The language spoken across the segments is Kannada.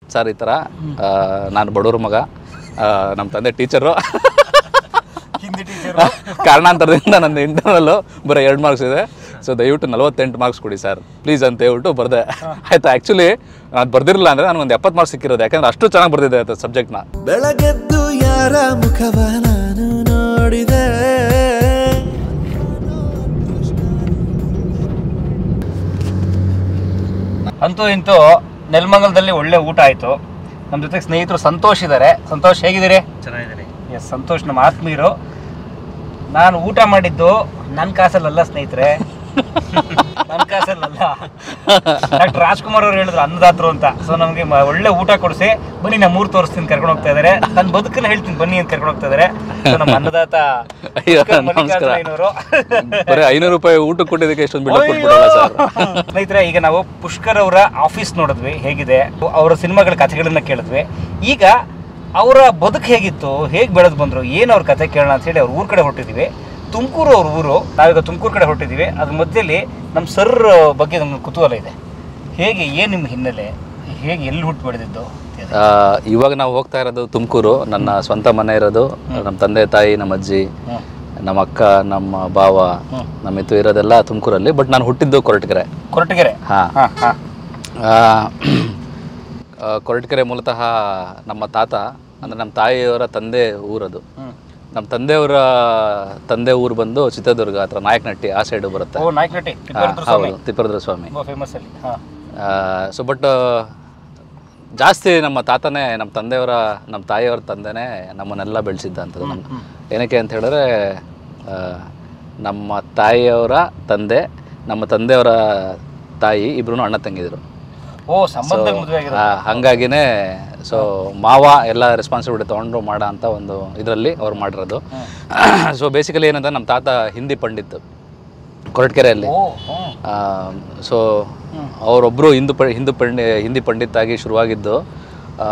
ಸರ್ ಈ ಥರ ಆ, ನಾನು ಬಡವ್ರ ಮಗ ಆ, ನಮ್ಮ ತಂದೆ ಟೀಚರು ಹಿಂದಿ ಟೀಚರ್ ಕಾರಣಾಂತರದಿಂದ ನನ್ನ ಇಂಟರ್ನಲ್ಲು ಬರೀ ಎರಡು ಮಾರ್ಕ್ಸ್ ಇದೆ ಸೊ ದಯವಿಟ್ಟು ನಲವತ್ತೆಂಟು ಮಾರ್ಕ್ಸ್ ಕೊಡಿ ಸರ್ ಪ್ಲೀಸ್ ಅಂತ ಹೇಳ್ಬಿಟ್ಟು ಬರ್ದೆ ಆಯ್ತಾ ಆ್ಯಕ್ಚುಲಿ ಅದು ಬರ್ದಿರಲಿಲ್ಲ ಅಂದರೆ ನನಗೆ ಒಂದು ಎಪ್ಪತ್ತು ಮಾರ್ಕ್ಸ್ ಸಿಕ್ಕಿರೋದು ಯಾಕಂದ್ರೆ ಅಷ್ಟು ಚೆನ್ನಾಗಿ ಬರ್ದಿದೆ ಅದು ಸಬ್ಜೆಕ್ಟ್ನ ಬೆಳಗೆದ್ದು ಯಾರ ಮುಖವ ನಾನು ನೋಡಿದೆ ಅಂತೂ ಇಂತೂ ನೆಲಮಂಗಲದಲ್ಲಿ ಒಳ್ಳೆ ಊಟ ಆಯ್ತು ನಮ್ಮ ಜೊತೆಗೆ ಸ್ನೇಹಿತರು ಸಂತೋಷ್ ಇದ್ದಾರೆ ಸಂತೋಷ್ ಹೇಗಿದ್ದೀರಿ ಚೆನ್ನಾಗಿದ್ದೀನಿ ಎಸ್ ಸಂತೋಷ್ ನಮ್ಮ ಆತ್ಮೀಯರು ನಾನು ಊಟ ಮಾಡಿದ್ದು ನನ್ನ ಕಾಸಲ್ಲಲ್ಲ ಸ್ನೇಹಿತರೆ ನನ್ನ ಕಾಸಲ್ಲಲ್ಲ ಡಾಕ್ಟರ್ ರಾಜ್ಕುಮಾರ್ ಅವರು ಹೇಳಿದ್ರು ಅನ್ನದಾತರು ಅಂತ ಸೊ ನಮಗೆ ಒಳ್ಳೆ ಊಟ ಕೊಡಿಸಿ ಬನ್ನಿ ನಮ್ಮ ಊರು ತೋರಿಸ್ತೀನಿ ಕರ್ಕೊಂಡು ಹೋಗ್ತಾ ಇದ್ದಾರೆ ನನ್ನ ಬದುಕನ್ನ ಹೇಳ್ತೀನಿ ಬನ್ನಿ ಅಂತ ಕರ್ಕೊಂಡು ಹೋಗ್ತಾ ಇದ್ದಾರೆ ಸೊ ನಮ್ಮ ಅನ್ನದಾತ ಅಯ್ಯೋ, ಪುಷ್ಕರ್ ನಮಸ್ಕಾರ. ಮಲ್ಲಿಕಾರ್ಜುನಯ್ಯನವರು. ಬರೀ ಐನೂರು ರೂಪಾಯಿ ಊಟ ಕೊಟ್ಟಿದ್ದಕ್ಕೆ ಎಷ್ಟೊಂದು ಬಿಲ್ ಕೊಟ್ಬಿಡಲ್ಲ ಸರ್ ಸ್ನೇಹಿತರೆ ಈಗ ನಾವು ಪುಷ್ಕರ್ ಅವರ ಆಫೀಸ್ ನೋಡಿದ್ವಿ ಹೇಗಿದೆ ಅವರ ಸಿನಿಮಾಗಳ ಕಥೆಗಳನ್ನ ಕೇಳಿದ್ವಿ ಈಗ ಅವರ ಬದುಕು ಹೇಗಿತ್ತು ಹೇಗೆ ಬೆಳೆದು ಬಂದ್ರು ಏನು ಅವ್ರ ಕಥೆ ಕೇಳೋಣ ಅಂತ ಹೇಳಿ ಅವ್ರ ಊರ್ ಕಡೆ ಹೊರಟಿದೀವಿ ತುಮಕೂರು ಅವ್ರ ಊರು ನಾವೀಗ ತುಮಕೂರು ಕಡೆ ಹೊರಟಿದೀವಿ ಅದ್ರ ಮಧ್ಯದಲ್ಲಿ ನಮ್ಮ ಸರ್ ಬಗ್ಗೆ ನಮ್ಗೆ ಕುತೂಹಲ ಇದೆ ಹೇಗೆ ಏನು ನಿಮ್ಮ ಹಿನ್ನೆಲೆ ಹೇಗೆ ಎಲ್ಲಿ ಹುಟ್ಟು ಬೆಳೆದಿದ್ದು ಆ, ಇವಾಗ ನಾವು ಹೋಗ್ತಾ ಇರೋದು ತುಮಕೂರು ನನ್ನ ಸ್ವಂತ ಮನೆ ಇರೋದು ನಮ್ಮ ತಂದೆ ತಾಯಿ ನಮ್ಮ ಅಜ್ಜಿ ಹ್ಮ್. ನಮ್ಮ ಅಕ್ಕ ನಮ್ಮ ಭಾವ ನಮ್ಮ ಇತ್ತು ಇರೋದೆಲ್ಲ ತುಮಕೂರಲ್ಲಿ ಬಟ್ ನಾನು ಹುಟ್ಟಿದ್ದು ಕೊರಟಗೆರೆ ಕೊರಟಗೆರೆ ಹಾಂ ಹಾಂ ಹಾಂ ಕೊರಟಗೆರೆ ಮೂಲತಃ ನಮ್ಮ ತಾತ ಅಂದರೆ ನಮ್ಮ ತಾಯಿಯವರ ತಂದೆ ಊರದು ಹ್ಮ್. ನಮ್ಮ ತಂದೆಯವರ ತಂದೆ ಊರು ಬಂದು ಚಿತ್ರದುರ್ಗ ಹತ್ರ ನಾಯಕನಟ್ಟಿ ಆ ಸೈಡು ಬರುತ್ತೆ ಓ ನಾಯ್ಕನಟ್ಟಿ ಹಾ, ಹೌದು ತಿಪ್ಪರದ್ರ ಸ್ವಾಮಿ ತುಂಬ ಫೇಮಸ್ ಅಲ್ಲಿ ಹಾಂ ಸೊ ಬಟ್ ಜಾಸ್ತಿ ನಮ್ಮ ತಾತನೇ ನಮ್ಮ ತಂದೆಯವರ ನಮ್ಮ ತಾಯಿಯವರ ತಂದೆನೇ ನಮ್ಮನ್ನೆಲ್ಲ ಬೆಳೆಸಿದ್ದ ಅಂಥದ್ದು ನಮ್ಮ ಏನಕ್ಕೆ ಅಂತ ಹೇಳಿದ್ರೆ ಆ, ನಮ್ಮ ತಾಯಿಯವರ ತಂದೆ ನಮ್ಮ ತಂದೆಯವರ ತಾಯಿ ಇಬ್ರು ಅಣ್ಣ ತಂಗಿದ್ರು ಓ ಸಂಬಂಧದಲ್ಲಿ ಮದುವೆ ಆಗಿರೋದು ಆ, ಹಂಗಾಗಿನೇ ಸೊ ಮಾವ ಎಲ್ಲ ರೆಸ್ಪಾನ್ಸಿಬಿಲಿಟಿ ತೊಗೊಂಡು ಮಾಡೋ ಅಂತ ಒಂದು ಇದರಲ್ಲಿ ಅವ್ರು ಮಾಡಿರೋದು ಸೊ ಬೇಸಿಕಲಿ ಏನಂತ ನಮ್ಮ ತಾತ ಹಿಂದಿ ಪಂಡಿತ್ ಕೊರಟಗೆರೆಯಲ್ಲಿ ಓ ಹ್ಞೂ ಸೊ ಅವರೊಬ್ಬರು ಹಿಂದೂ ಪ ಹಿಂದೂ ಪಂಡಿ ಹಿಂದಿ ಪಂಡಿತ್ ಆಗಿ ಶುರುವಾಗಿದ್ದು ಆ,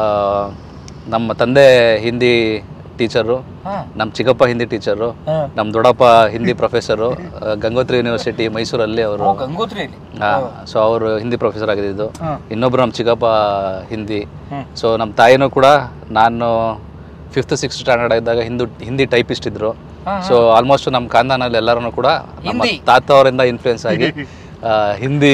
ನಮ್ಮ ತಂದೆ ಹಿಂದಿ ಟೀಚರು ಹಾಂ ನಮ್ಮ ಚಿಕ್ಕಪ್ಪ ಹಿಂದಿ ಟೀಚರು ಹಾಂ ನಮ್ಮ ದೊಡ್ಡಪ್ಪ ಹಿಂದಿ ಪ್ರೊಫೆಸರು ಗಂಗೋತ್ರಿ ಯೂನಿವರ್ಸಿಟಿ ಮೈಸೂರಲ್ಲಿ ಅವರು ಓ ಗಂಗೋತ್ರಿಯಲ್ಲಿ ಸೊ ಅವರು ಹಿಂದಿ ಪ್ರೊಫೆಸರ್ ಆಗಿದ್ದು ಹಾಂ ಇನ್ನೊಬ್ರು ನಮ್ಮ ಚಿಕ್ಕಪ್ಪ ಹಿಂದಿ ಹ್ಮ್. ಸೊ ನಮ್ಮ ತಾಯಿನೂ ಕೂಡ ನಾನು ಫಿಫ್ತ್ ಸಿಕ್ಸ್ತ್ ಸ್ಟ್ಯಾಂಡರ್ಡ್ ಇದ್ದಾಗ ಹಿಂದೂ ಹಿಂದಿ ಟೈಪಿಸ್ಟ್ ಇದ್ರು ಸೊ ಆಲ್ಮೋಸ್ಟ್ ನಮ್ಮ ಖಾನ್ದಾನಲ್ಲಿ ಎಲ್ಲರೂ ಕೂಡ ನಮ್ಮ ಹಿಂದಿ. ತಾತ ಅವರಿಂದ ಇನ್ಫ್ಲೂಯೆನ್ಸ್ ಆಗಿ ಆ, ಹಿಂದಿ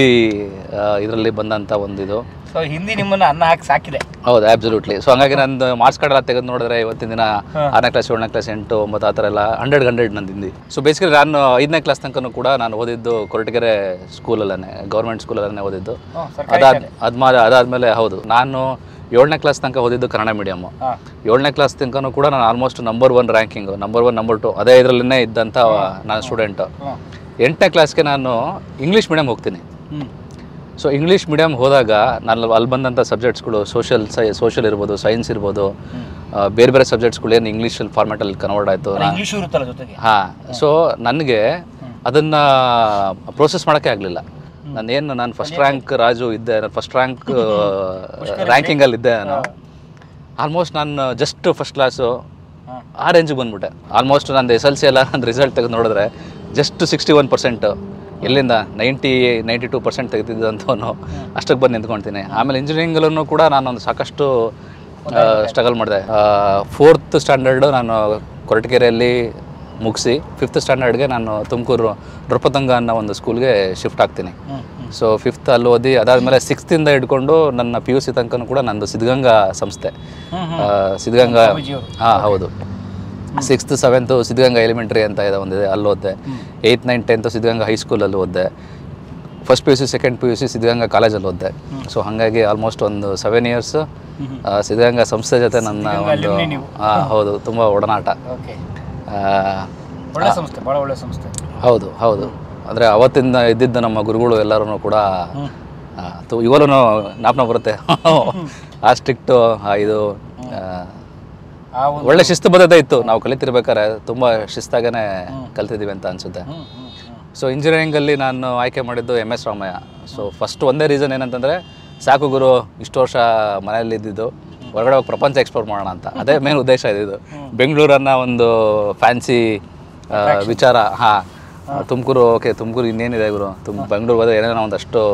ಇದರಲ್ಲಿ ಬಂದಂಥ ಒಂದು ಇದು ಸೊ ಹಿಂದಿ ನಿಮ್ಮನ್ನ ಅನ್ನ ಹಾಕಿ ಸಾಕಿದೆ ಹೌದು ಆಬ್ಸಲ್ಯೂಟ್ಲಿ ಸೊ ಹಂಗಾಗಿ ನಂದು ಮಾರ್ಕ್ಸ್ ಕಾರ್ಡ್ ಎಲ್ಲ ತೆಗೆದು ನೋಡಿದ್ರೆ ಇವತ್ತಿನ ದಿನ ಆರನೇ ಕ್ಲಾಸ್ ಏಳನೇ ಕ್ಲಾಸ್ ಎಂಟು ಒಂಬತ್ತು ಆ ಥರ ಎಲ್ಲ ಹಂಡ್ರೆಡ್ ಹಂಡ್ರೆಡ್ ನಂದು ಹಿಂದಿ ಸೊ ಬೇಸಿಕಲಿ ನಾನು ಐದನೇ ಕ್ಲಾಸ್ ತನಕ ಕೂಡ ನಾನು ಓದಿದ್ದು ಕೊರಟಗೆರೆ ಸ್ಕೂಲಲ್ಲೇ ಗೌರ್ಮೆಂಟ್ ಸ್ಕೂಲಲ್ಲೇ ಓದಿದ್ದು ಹ್ಮ್, ಸರ್ಕಾರಿ ಅದಾದ ಅದ್ಮಾದ ಅದಾದಮೇಲೆ ಹೌದು ನಾನು ಏಳನೇ ಕ್ಲಾಸ್ ತನಕ ಓದಿದ್ದು ಕನ್ನಡ ಮೀಡಿಯಮ್ಮು ಹಾಂ ಏಳನೇ ಕ್ಲಾಸ್ ತನಕನೂ ಕೂಡ ನಾನು almost number one ranking number one number two ಅದೇ ಇದರಲ್ಲೇ ಇದ್ದಂಥ ನಾನು ಸ್ಟೂಡೆಂಟು ಹ್ಮ್. ಎಂಟನೇ ಕ್ಲಾಸ್ಗೆ ನಾನು ಇಂಗ್ಲೀಷ್ ಮೀಡಿಯಮ್ ಹೋಗ್ತೀನಿ ಹ್ಮ್ ಸೊ ಇಂಗ್ಲೀಷ್ ಮೀಡಿಯಮ್ ಹೋದಾಗ ನಾನು ಅಲ್ಲಿ ಬಂದಂಥ ಸಬ್ಜೆಕ್ಟ್ಸ್ಗಳು ಸೋಷಿಯಲ್ ಸೈ ಸೋಷಿಯಲ್ ಇರ್ಬೋದು ಸೈನ್ಸ್ ಇರ್ಬೋದು ಆ, ಬೇರೆ ಬೇರೆ ಸಬ್ಜೆಕ್ಟ್ಸ್ಗಳು ಏನು ಇಂಗ್ಲೀಷಲ್ಲಿ ಫಾರ್ಮ್ಯಾಟಲ್ಲಿ ಕನ್ವರ್ಟ್ ಆಯಿತು ಇಂಗ್ಲೀಷು ಇರುತ್ತಲ್ಲ ಜೊತೆಗೆ ಹಾಂ ಸೊ ನನಗೆ ಅದನ್ನು ಪ್ರೋಸೆಸ್ ಮಾಡೋಕ್ಕೆ ಆಗಲಿಲ್ಲ ನಾನೇನು ನಾನು ಫಸ್ಟ್ ರ್ಯಾಂಕ್ ರಾಜು ಇದ್ದೆ ನಾನು ಫಸ್ಟ್ ರ್ಯಾಂಕ್ ರ್ಯಾಂಕಿಂಗಲ್ಲಿ ಇದ್ದೆ ನಾನು ಆಲ್ಮೋಸ್ಟ್ ನಾನು ಜಸ್ಟ್ ಫಸ್ಟ್ ಕ್ಲಾಸು ಹಾಂ ಆ ರೇಂಜಿಗೆ ಬಂದ್ಬಿಟ್ಟೆ ಆಲ್ಮೋಸ್ಟ್ ನಂದು ಎಸ್ ಎಲ್ ಸಿ ಎಲ್ಲ ನನ್ನ ರಿಸಲ್ಟ್ ತೆಗೆದು ನೋಡಿದ್ರೆ ಜಸ್ಟ್ ಸಿಕ್ಸ್ಟಿ ಒನ್ ಪರ್ಸೆಂಟು ಎಲ್ಲಿಂದ ನೈಂಟಿ ನೈಂಟಿ ಟೂ ಪರ್ಸೆಂಟ್ ತೆಗೆದಿದ್ದಂಥವನು ಅಷ್ಟಕ್ಕೆ ಬಂದು ನಿಂತ್ಕೊಳ್ತೀನಿ ಆಮೇಲೆ ಇಂಜಿನಿಯರಿಂಗಲ್ಲೂ ಕೂಡ ನಾನೊಂದು ಸಾಕಷ್ಟು ಸ್ಟ್ರಗಲ್ ಮಾಡಿದೆ ಫೋರ್ತ್ ಸ್ಟ್ಯಾಂಡರ್ಡು ನಾನು ಕೊರಟಗೆರೆಯಲ್ಲಿ ಮುಗಿಸಿ ಫಿಫ್ತ್ ಸ್ಟ್ಯಾಂಡರ್ಡ್ಗೆ ನಾನು ತುಮಕೂರು ನೃಪತಂಗ ಅನ್ನೋ ಒಂದು ಸ್ಕೂಲ್ಗೆ ಶಿಫ್ಟ್ ಆಗ್ತೀನಿ ಹ್ಮ್ ಸೊ ಫಿಫ್ತ್ ಅಲ್ಲಿ ಓದಿ ಅದಾದಮೇಲೆ ಸಿಕ್ಸ್ತಿಂದ ಹಿಡ್ಕೊಂಡು ನನ್ನ ಪಿ ಯು ಸಿ ತನಕನೂ ಕೂಡ ನಂದು ಸಿದ್ಧಗಂಗಾ ಸಂಸ್ಥೆ ಹ್ಮ್, ಆ, ಸಿದ್ಧಗಂಗಾ ಸ್ವಾಮೀಜಿಯವರು. ಹಾಂ ಹೌದು ಸಿಕ್ಸ್ತ್ ಸೆವೆಂತು ಸಿದ್ಧಗಂಗಾ ಎಲಿಮೆಂಟ್ರಿ ಅಂತ ಇದೆ ಒಂದಿದೆ ಅಲ್ಲಿ ಓದಿದೆ ಏಯ್ತ್ ನೈನ್ ಟೆಂತು ಸಿದ್ಧಗಂಗಾ ಹೈಸ್ಕೂಲಲ್ಲಿ ಓದಿದೆ first P U C second P U C Siddaganga ಕಾಲೇಜಲ್ಲಿ ಓದಿದೆ ಸೊ ಹಾಗಾಗಿ ಆಲ್ಮೋಸ್ಟ್ ಒಂದು ಸೆವೆನ್ ಇಯರ್ಸ್ ಸಿದ್ಧಗಂಗಾ ಸಂಸ್ಥೆ ಜೊತೆ ನನ್ನ ಸಿದ್ಧಗಂಗಾ ಒಂದು alumni ನೀವು. ಹಾಂ ಹೌದು ತುಂಬ ಒಡನಾಟ ಓಕೆ ಆ, ಒಳ್ಳೆ ಸಂಸ್ಥೆ ಭಾಳ ಒಳ್ಳೆ ಸಂಸ್ಥೆ ಹೌದು ಹೌದು ಅಂದರೆ ಅವತ್ತಿಂದ ಇದ್ದಿದ್ದ ನಮ್ಮ ಗುರುಗಳು ಎಲ್ಲರೂ ಕೂಡ ಆ, ತು- ಇವಾಗಲೂ ಜ್ಞಾಪನ ಬರುತ್ತೆ ಆ ಸ್ಟ್ರಿಕ್ಟು ಇದು ಆ, ಆ ಒಂದು ಒಳ್ಳೆ ಶಿಸ್ತು ಬದ್ಧತೆ ಇತ್ತು ನಾವು ಕಲಿತಿರ್ಬೇಕಾದ್ರೆ ತುಂಬ ಶಿಸ್ತಾಗೇ ಕಲ್ತಿದ್ದೀವಿ ಅಂತ ಅನಿಸುತ್ತೆ ಹ್ಮ್ ಹ್ಮ್ ಹ್ಮ್ ಸೊ ಇಂಜಿನಿಯರಿಂಗಲ್ಲಿ ನಾನು ಆಯ್ಕೆ ಮಾಡಿದ್ದು M S Ramaiah so first ಒಂದೇ ರೀಸನ್ ಏನಂತಂದರೆ ಸಾಕು ಗುರು ಇಷ್ಟು ವರ್ಷ ಮನೆಯಲ್ಲಿ ಇದ್ದಿದ್ದು ಹೊರಗಡೆ ಹೋಗಿ ಪ್ರಪಂಚ ಎಕ್ಸ್ಪ್ಲೋರ್ ಮಾಡೋಣ ಅಂತ ಅದೇ ಮೇನ್ ಉದ್ದೇಶ ಇದ್ದಿದ್ದು ಬೆಂಗಳೂರನ್ನ ಒಂದು ಫ್ಯಾನ್ಸಿ ವಿಚಾರ ಹಾಂ ತುಮಕೂರು ಓಕೆ ತುಮಕೂರು ಇನ್ನೇನಿದೆ ಗುರು ತುಮ್ ಬೆಂಗಳೂರು ಹೋದ್ರೆ ಏನೇನೋ ಒಂದಷ್ಟು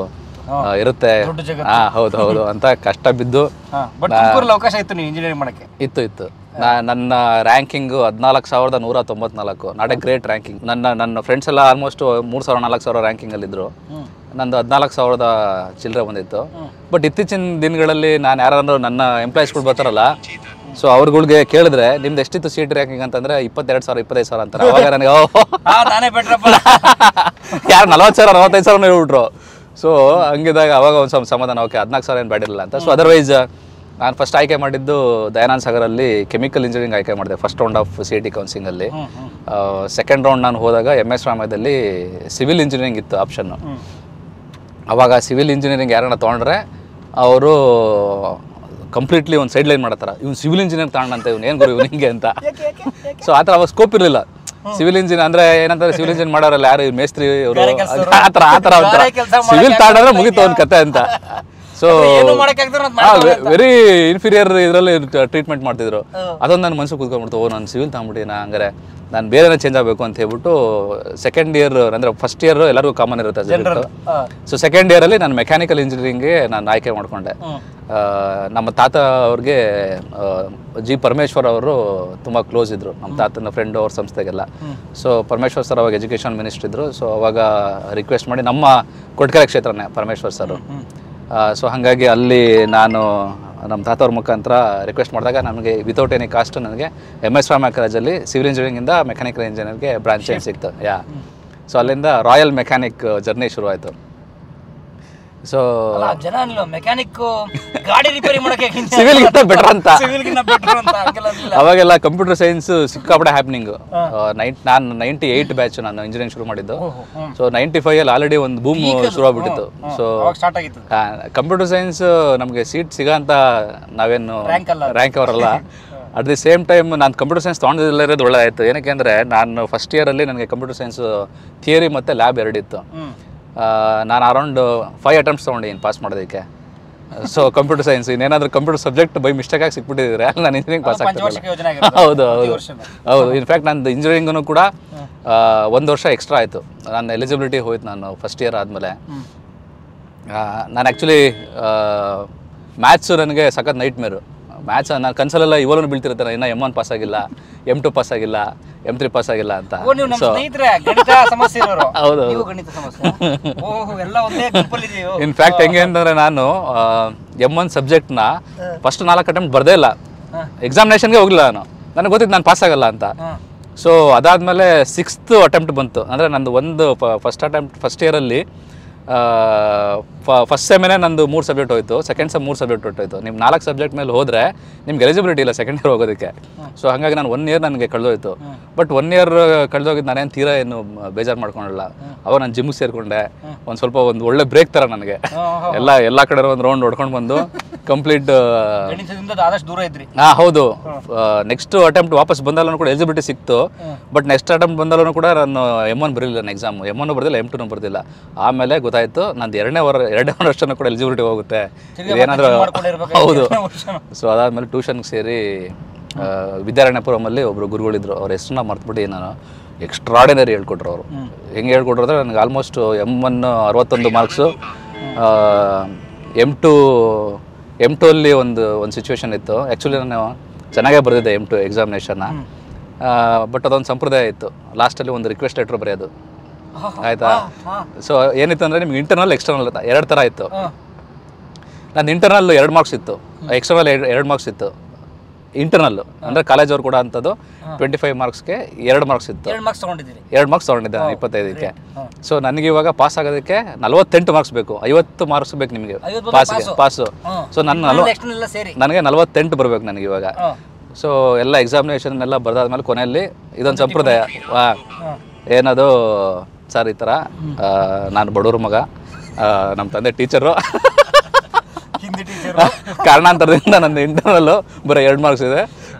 ಆ, ಇರುತ್ತೆ ದೊಡ್ಡ ಜಗತ್ತು. ಹಾ ಹೌದು ಹೌದು ಅಂತ ಕಷ್ಟ ಬಿದ್ದು ಬಟ್ ತುಮಕೂರಲ್ಲಿ ಅವಕಾಶ ಇತ್ತು ನೀವು ಇಂಜಿನಿಯರಿಂಗ್ ಮಾಡಕ್ಕೆ ಇತ್ತು ಇತ್ತು ನಾ- ನನ್ನ ರ್ಯಾಂಕಿಂಗು ಹದಿನಾಲ್ಕು ಸಾವಿರದ ನೂರ ತೊಂಬತ್ನಾಲ್ಕು ನಾಟ್ ಎ ಗ್ರೇಟ್ ರ್ಯಾಂಕಿಂಗ್ ನನ್ನ ನನ್ನ ಫ್ರೆಂಡ್ಸ್ ಎಲ್ಲ ಆಲ್ಮೋಸ್ಟ್ ಮೂರು ಸಾವಿರ ನಾಲ್ಕು ಸಾವಿರ ರ್ಯಾಂಕಿಂಗಲ್ಲಿದ್ದರು ನಂದು ಹದಿನಾಲ್ಕು ಸಾವಿರದ ಚಿಲ್ಲರೆ ಬಂದಿತ್ತು ಬಟ್ ಇತ್ತೀಚಿನ ದಿನಗಳಲ್ಲಿ ನಾನು ಯಾರಾದ್ರೂ ನನ್ನ ಎಂಪ್ಲಾಯೀಸ್ಗಳು ಬರ್ತಾರಲ್ಲ ಸೊ ಅವ್ರುಗಳಿಗೆ ಕೇಳಿದ್ರೆ ನಿಮ್ದು ಎಷ್ಟಿತ್ತು ಸೀಟ್ ರ್ಯಾಂಕಿಂಗ್ ಅಂತಂದ್ರೆ ಇಪ್ಪತ್ತೆರಡು ಸಾವಿರ ಇಪ್ಪತ್ತೈದು ಸಾವಿರ ಅಂತಾರೆ ಅವಾಗ ನನಗೆ ಓ ಆ ನಾನೇ ಬೆಟ್ರಪ್ಪ ಯಾರು ನಲವತ್ತು ಸಾವಿರ ನಲವತ್ತೈದು ಸಾವಿರ ಹೇಳ್ಬಿಟ್ರು ಸೊ ಹಂಗಿದಾಗ ಅವಾಗ ಒಂದು ಸ್ವಲ್ಪ ಸಮಾಧಾನ ಓಕೆ ಹದಿನಾಲ್ಕು ಸಾವಿರ ಏನು ಬ್ಯಾಡಿರಲಿಲ್ಲ ಅಂತ ಸೊ ಅದರ್ವೈಸ್ ನಾನು ಫಸ್ಟ್ ಆಯ್ಕೆ ಮಾಡಿದ್ದು ದಯಾನಂದ್ ಸಾಗರಲ್ಲಿ ಕೆಮಿಕಲ್ ಇಂಜಿನಿಯರಿಂಗ್ ಆಯ್ಕೆ ಮಾಡಿದೆ first round of C T ಕೌನ್ಸಿಲಿಂಗಲ್ಲಿ ಸೆಕೆಂಡ್ ರೌಂಡ್ ನಾನು ಹೋದಾಗ ಎಮ್ ಎಸ್ ರಾಮದಲ್ಲಿ ಸಿವಿಲ್ ಇಂಜಿನಿಯರಿಂಗ್ ಇತ್ತು ಆಪ್ಷನ್ನು ಅವಾಗ ಸಿವಿಲ್ ಇಂಜಿನಿಯರಿಂಗ್ ಯಾರನ್ನ ತೊಗೊಂಡ್ರೆ ಅವರು ಕಂಪ್ಲೀಟ್ಲಿ ಒಂದು ಸೈಡ್ ಲೈನ್ ಮಾಡತ್ತಾರ ಇವ್ನು ಸಿವಿಲ್ ಇಂಜಿನಿಯರ್ ತಗೊಂಡಂತ ಇವ್ನು ಏನು ಗುರು ಇವ್ನು ಹಿಂಗೆ ಅಂತ ಸೊ ಆ ಥರ ಅವಾಗ ಸ್ಕೋಪ್ ಇರಲಿಲ್ಲ ಸಿವಿಲ್ ಇಂಜಿನ್ ಅಂದ್ರೆ ಏನಂತಾರೆ ಸಿವಿಲ್ ಇಂಜಿನ್ ಮಾಡೋರಲ್ಲ ಯಾರು ಇವ್ರು ಮೇಸ್ತ್ರಿ ಇವರು ಆ ಥರ ಆ ಥರ ಒಂಥರ ಗಾರೆ ಕೆಲ್ಸ ಸಿವಿಲ್ ತಗೊಂಡ್ರೆ ಮುಗೀತು ಒಂದು ಕತೆ ಅಂತ ಸೊ ಏನು ಮಾಡಕ್ಕೆ ಆಗ್ದಿರೋ ಅದ್ ಮಾಡ್ತಾರೆ ಅಂತ. ವೆರಿ ಇನ್ಫೀರಿಯರ್ ಇದರಲ್ಲಿ ಟ್ರೀಟ್ಮೆಂಟ್ ಮಾಡ್ತಿದ್ರು ಅದೊಂದು ನನ್ನ ಮನಸ್ಸು ಕೂತ್ಕೊಂಡ್ಬಿಡ್ತು ಓ ನಾನು ಸಿವಿಲ್ ತಗೊಂಡ್ಬಿಟ್ಟಿನ ಹಂಗಾರೆ ನಾನು ಬೇರೆ ಚೇಂಜ್ ಆಗಬೇಕು ಅಂತ ಹೇಳ್ಬಿಟ್ಟು ಸೆಕೆಂಡ್ ಇಯರ್ ಅಂದ್ರೆ ಫಸ್ಟ್ ಇಯರ್ ಎಲ್ಲರಿಗೂ ಕಾಮನ್ ಇರುತ್ತೆ ಸಬ್ಜೆಕ್ಟ್ ಸೊ ಸೆಕೆಂಡ್ ಇಯರಲ್ಲಿ ನಾನು ಮೆಕ್ಯಾನಿಕಲ್ ಇಂಜಿನಿಯರಿಂಗ್ಗೆ ನಾನು ಆಯ್ಕೆ ಮಾಡ್ಕೊಂಡೆ ಆ, ನಮ್ಮ ತಾತ ಅವ್ರಿಗೆ ಆ, ಜಿ ಪರಮೇಶ್ವರ್ ಅವರು ತುಂಬ ಕ್ಲೋಸ್ ಇದ್ರು ನಮ್ಮ ತಾತನ ಫ್ರೆಂಡ್ ಅವ್ರ ಸಂಸ್ಥೆಗೆಲ್ಲ ಸೊ ಪರಮೇಶ್ವರ್ ಸರ್ ಅವಾಗ ಎಜುಕೇಷನ್ ಮಿನಿಸ್ಟರ್ ಇದ್ರು ಸೊ ಅವಾಗ ರಿಕ್ವೆಸ್ಟ್ ಮಾಡಿ ನಮ್ಮ ಕೊಟ್ಕೆರೆ ಕ್ಷೇತ್ರನೇ ಪರಮೇಶ್ವರ್ ಸರ್ ಸೊ ಹಾಗಾಗಿ ಅಲ್ಲಿ ನಾನು ನಮ್ಮ ತಾತವ್ರ ಮುಖಾಂತರ ರಿಕ್ವೆಸ್ಟ್ ಮಾಡಿದಾಗ ನನಗೆ ವಿತೌಟ್ ಎನಿ ಕಾಸ್ಟ್ ನನಗೆ ಎಮ್ ಎಸ್ ರಾಮ ಕಾಲೇಜಲ್ಲಿ ಸಿವಿಲ್ ಇಂಜಿನಿಯರಿಂಗಿಂದ ಮೆಕ್ಯಾನಿಕಲ್ ಇಂಜಿನಿಯರ್ಗೆ ಬ್ರಾಂಚ್ ಏನು ಸಿಕ್ತು ಯಾ ಸೊ ಅಲ್ಲಿಂದ ರಾಯಲ್ ಮೆಕ್ಯಾನಿಕ್ ಜರ್ನಿ ಶುರು ಆಯಿತು ಸೊ ಅಲ್ಲ ಜನ ಅನ್ಲು ಮೆಕ್ಯಾನಿಕ್ ಗಾಡಿ ರಿಪೇರಿ ಮಾಡಕ್ಕೆ ಸಿವಿಲ್ಗಿಂತ ಬೆಟರ್ ಅಂತ ಸಿವಿಲ್ಗಿನ್ನ ಬೆಟರ್ ಅಂತ ಹಂಗೆಲ್ಲ ಅನ್ಲಿಲ್ಲ. ಅವಾಗೆಲ್ಲ ಕಂಪ್ಯೂಟರ್ ಸೈನ್ಸ್ ಸಿಕ್ಕಾಪಟ್ಟೆ ಹ್ಯಾಪ್ನಿಂಗ್ ನೈಟ್ ನಾನು ನೈಂಟಿ ಏಯ್ಟ್ ಬ್ಯಾಚ್ ನಾನು ಇಂಜಿನಿಯರಿಂಗ್ ಶುರು ಮಾಡಿದ್ದು ಸೊ ನೈಂಟಿ ಫೈವ್ ಅಲ್ಲಿ ಆಲ್ರೆಡಿ ಒಂದು ಬೂಮ್ ಶುರು ಆಗ್ಬಿಟ್ಟಿತ್ತು ಸೊ ಅವಾಗ ಸ್ಟಾರ್ಟ್ ಆಗಿತ್ತು ಕಂಪ್ಯೂಟರ್ ಸೈನ್ಸ್ ನಮಗೆ ಸೀಟ್ ಸಿಗೋಂತ ನಾವೇನು Rank ಅಲ್ಲ. ರ್ಯಾಂಕ್ ಅವರಲ್ಲ ಅಟ್ ದಿ ಸೇಮ್ ಟೈಮ್ ನಾನು ಕಂಪ್ಯೂಟರ್ ಸೈನ್ಸ್ ತೊಗೊಂಡಿಲ್ಲ ಇರೋದು ಒಳ್ಳೆ ಆಯಿತು ಏನಕ್ಕೆ ಅಂದರೆ ನಾನು ಫಸ್ಟ್ ಇಯರಲ್ಲಿ ನನಗೆ ಕಂಪ್ಯೂಟರ್ ಸೈನ್ಸ್ ಥಿಯರಿ ಮತ್ತು ಲ್ಯಾಬ್ ಎರಡಿತ್ತು ಹ್ಮ್ ಆ, ನಾನು ಅರೌಂಡ್ ಫೈವ್ ಅಟೆಂಪ್ಟ್ಸ್ ತೊಗೊಂಡಿದ್ದೀನಿ ಪಾಸ್ ಮಾಡೋದಕ್ಕೆ ಸೊ ಕಂಪ್ಯೂಟರ್ ಸೈನ್ಸ್ ಇನ್ನೇನಾದ್ರೂ ಕಂಪ್ಯೂಟರ್ ಸಬ್ಜೆಕ್ಟ್ ಬೈ ಮಿಸ್ಟೇಕ್ ಆಗಿ ಸಿಕ್ಬಿಟ್ಟಿದ್ರೆ ನಾನು ಇಂಜಿನಿಯರಿಂಗ್ ಪಾಸ್ ಪಂಚವಾರ್ಷಿಕ ಯೋಜನೆ ಆಗ್ತಿಲ್ಲ ಆಗಿರುತ್ತೆ. ಹೌದು ಪ್ರತಿ ಹೌದು ವರ್ಷನೂ. ಹೌದು ಇನ್ಫ್ಯಾಕ್ಟ್ ನಂದು ಇಂಜಿನಿಯರಿಂಗೂ ಕೂಡ ಒಂದು ವರ್ಷ ಎಕ್ಸ್ಟ್ರಾ ಆಯಿತು ನನ್ನ ಎಲಿಜಿಬಿಲಿಟಿ ಹೋಯ್ತು ನಾನು ಫಸ್ಟ್ ಇಯರ್ ಆದಮೇಲೆ ನಾನು ಆ್ಯಕ್ಚುಲಿ ಮ್ಯಾಥ್ಸು ನನಗೆ ಸಖತ್ ನೈಟ್ ಮೇರು ಮ್ಯಾಥ್ಸ್ ನಾನು ಕನ್ಸಲೆಲ್ಲ ಇವಾಗಲೂ ಬೀಳ್ತಿರುತ್ತೆ ನಾನು ಇನ್ನೂ ಎಮ್ ಒನ್ ಪಾಸ್ ಆಗಿಲ್ಲ ಎಮ್ ಟು ಪಾಸ್ ಆಗಿಲ್ಲ ಎಮ್ ತ್ರೀ ಪಾಸ್ ಆಗಿಲ್ಲ ಅಂತ ಓ ನೀವು ನಮ್ಮ ಸೊ ಸ್ನೇಹಿತರೆ ಗಣಿತ ಸಮಸ್ಯೆ ಇರೋರು ಹೌದು, ನೀವು ಗಣಿತ ಸಮಸ್ಯೆ ಓಹೋ ಎಲ್ಲ ಒಂದೇ ಗುಂಪಲ್ಲಿ ಇದೆಯೋ ಇನ್ಫ್ಯಾಕ್ಟ್ ಹೆಂಗೆ ಅಂತಂದ್ರೆ ನಾನು ಎಮ್ ಒನ್ ಸಬ್ಜೆಕ್ಟ್ನ ಫಸ್ಟ್ ನಾಲ್ಕು ಅಟೆಂಪ್ಟ್ ಬರ್ದೇ ಇಲ್ಲ ಎಕ್ಸಾಮಿನೇಷನ್ಗೆ ಹೋಗಲಿಲ್ಲ ನಾನು ನನಗೆ ಗೊತ್ತಿತ್ತು ನಾನು ಪಾಸ್ ಆಗಲ್ಲ ಅಂತ ಸೊ ಅದಾದಮೇಲೆ ಸಿಕ್ಸ್ತ್ ಅಟೆಂಪ್ಟ್ ಬಂತು ಅಂದರೆ ನಂದು ಒಂದು ಫಸ್ಟ್ ಅಟೆಂಪ್ಟ್ ಫಸ್ಟ್ ಇಯರಲ್ಲಿ ಫಸ್ಟ್ ಸೆಮಿನೇ ನಂದು ಮೂರು ಸಬ್ಜೆಕ್ಟ್ ಹೋಯ್ತು ಸೆಕೆಂಡ್ ಸೆಮ್ ಮೂರು ಸಬ್ಜೆಕ್ಟ್ ಹೊಟ್ಟೋಯ್ತು ನಿಮ್ಮ ನಾಲ್ಕು ಸಬ್ಜೆಕ್ಟ್ ಮೇಲೆ ಹೋದರೆ ನಿಮ್ಗೆ ಎಲಿಜಿಬಿಲಿಟಿ ಇಲ್ಲ ಸೆಕೆಂಡ್ ಇಯರ್ ಹೋಗೋದಕ್ಕೆ ಸೊ ಹಾಗಾಗಿ ನಾನು ಒನ್ ಇಯರ್ ನನಗೆ ಕಳೆದೋಯ್ತು ಬಟ್ ಒನ್ ಇಯರ್ ಕಳೆದೋಗಿದ್ದು ನಾನೇನು ತೀರಾ ಏನು ಬೇಜಾರು ಮಾಡ್ಕೊಂಡಿಲ್ಲ ಅವಾಗ ನಾನು ಜಿಮ್ಗೆ ಸೇರಿಕೊಂಡೆ ಒಂದು ಸ್ವಲ್ಪ ಒಂದು ಒಳ್ಳೆ ಬ್ರೇಕ್ ಥರ ನನಗೆ ಎಲ್ಲ ಎಲ್ಲ ಕಡೆ ಒಂದು ರೌಂಡ್ ಹೊಡ್ಕೊಂಡು ಬಂದು ಕಂಪ್ಲೀಟ್ ಗಣಿತದಿಂದ ಆದಷ್ಟು ದೂರ ಇದ್ರಿ ಹಾ ಹೌದು ನೆಕ್ಸ್ಟ್ ಅಟೆಂಪ್ಟ್ ವಾಪಸ್ ಬಂದಲ್ಲೂ ಕೂಡ ಎಲಿಜಿಬಿಲಿಟಿ ಸಿಕ್ತು ಬಟ್ ನೆಕ್ಸ್ಟ್ ಅಟೆಂಪ್ಟ್ ಬಂದಲ್ಲೂ ಕೂಡ ನಾನು ಎಮ್ ಒನ್ ಬರಲಿಲ್ಲ ನನ್ನ ಎಕ್ಸಾಮ್ ಎಮ್ ಒನ್ ಬರ್ದಿಲ್ಲ ಎಮ್ ಟುನೂ ಬರ್ದಿಲ್ಲ ಆಮೇಲೆ ಗೊತ್ತಾಯ್ತು ನಂದು ಎರಡನೇ ವರ್ ಎರಡನೇ ವರ್ಷನೂ ಕೂಡ ಎಲಿಜಿಬಿಲಿಟಿ ಹೋಗುತ್ತೆ ಇದೇನಾದರೂ check ಮಾಡ್ಕೊಂಡಿರ್ಬೇಕು ಹೌದು ಎರಡನೇ ವರ್ಷನೂ. ಸೊ ಅದಾದ್ಮೇಲೆ ಟ್ಯೂಷನ್ಗೆ ಸೇರಿ ಆ, ವಿದ್ಯಾರಣ್ಯಪುರಮಲ್ಲಿ ಒಬ್ರು ಗುರುಗಳಿದ್ರು ಅವ್ರ ಹೆಸರನ್ನ ಮರ್ತ್ಬಿಟ್ಟು ನಾನು ಎಕ್ಸ್ಟ್ರಾಡಿನರಿ ಹೇಳ್ಕೊಟ್ರು ಅವರು ಹೆಂಗೆ ಹೇಳ್ಕೊಟ್ರು ಅಂದರೆ ನನಗೆ ಆಲ್ಮೋಸ್ಟ್ ಎಮ್ ಒನ್ ಅರವತ್ತೊಂದು marks M two M two ಅಲ್ಲಿ ಒಂದು ಒಂದು ಸಿಚುವೇಶನ್ ಇತ್ತು ಆ್ಯಕ್ಚುಲಿ ನಾನು ಚೆನ್ನಾಗೇ ಬರೆದಿದ್ದೆ ಎಮ್ ಟು ಎಕ್ಸಾಮಿನೇಷನ್ನ ಬಟ್ ಅದೊಂದು ಸಂಪ್ರದಾಯ ಇತ್ತು ಲಾಸ್ಟಲ್ಲಿ ಒಂದು ರಿಕ್ವೆಸ್ಟ್ ಲೆಟ್ರ್ ಬರೆಯೋದು ಆಯಿತಾ ಸೊ ಏನಿತ್ತು ಅಂದರೆ ನಿಮ್ಗೆ ಇಂಟರ್ನಲ್ ಎಕ್ಸ್ಟರ್ನಲ್ ಎರಡು ಥರ ಇತ್ತು ನನ್ನ ಇಂಟರ್ನಲ್ ಎರಡು ಮಾರ್ಕ್ಸ್ ಇತ್ತು ಎಕ್ಸ್ಟರ್ನಲ್ ಎರಡು ಎರಡು ಮಾರ್ಕ್ಸ್ ಇತ್ತು ಇಂಟರ್ನಲ್ ಅಂದರೆ ಕಾಲೇಜ್ ಅವ್ರು ಕೂಡ ಅಂಥದ್ದು ಟ್ವೆಂಟಿ ಫೈವ್ ಮಾರ್ಕ್ಸ್ಗೆ ಎರಡು ಮಾರ್ಕ್ಸ್ ಇತ್ತು ಎರಡು ಮಾರ್ಕ್ಸ್ ತಗೊಂಡಿದ್ದೀರಿ ಎರಡು ಮಾರ್ಕ್ಸ್ ತೊಗೊಂಡಿದ್ದೆ ನಾನು ಇಪ್ಪತ್ತೈದಕ್ಕೆ ಸೊ ನನಗೆ ಇವಾಗ ಪಾಸ್ ಆಗೋದಕ್ಕೆ ನಲವತ್ತೆಂಟು ಮಾರ್ಕ್ಸ್ ಬೇಕು ಐವತ್ತು ಮಾರ್ಕ್ಸ್ ಬೇಕು ನಿಮಗೆ ಐವತ್ತು ಪಾಸ್ಗೆ ಪಾಸು. ಪಾಸು ಹ್ಮ್. ಸೊ ನನ್ನ ನಲ್ವ ನೆಕ್ಸ್ಟ್ ಎಲ್ಲ ಸೇರಿ ನನಗೆ ನಲವತ್ತೆಂಟು ಬರಬೇಕು ನನಗೆ ಇವಾಗ ಹಾ. ಸೊ ಎಲ್ಲ ಎಕ್ಸಾಮಿನೇಷನ್ ಎಲ್ಲ ಬರ್ದಾದ್ಮೇಲೆ ಕೊನೆಯಲ್ಲಿ ಇದೊಂದು ಸಂಪ್ರದಾಯ ವಾ ಏನದು ಸರ್ ಈ ಥರ ಆ, ನಾನು ಬಡವ್ರ ಮಗ ಆ, ನಮ್ಮ ತಂದೆ ಟೀಚರು ಹಿಂದಿ ಟೀಚರ್ ಕಾರಣಾಂತರದಿಂದ ನನ್ನ ಇಂಟರ್ನಲ್ಲು ಬರೀ ಎರಡು ಮಾರ್ಕ್ಸ್ ಇದೆ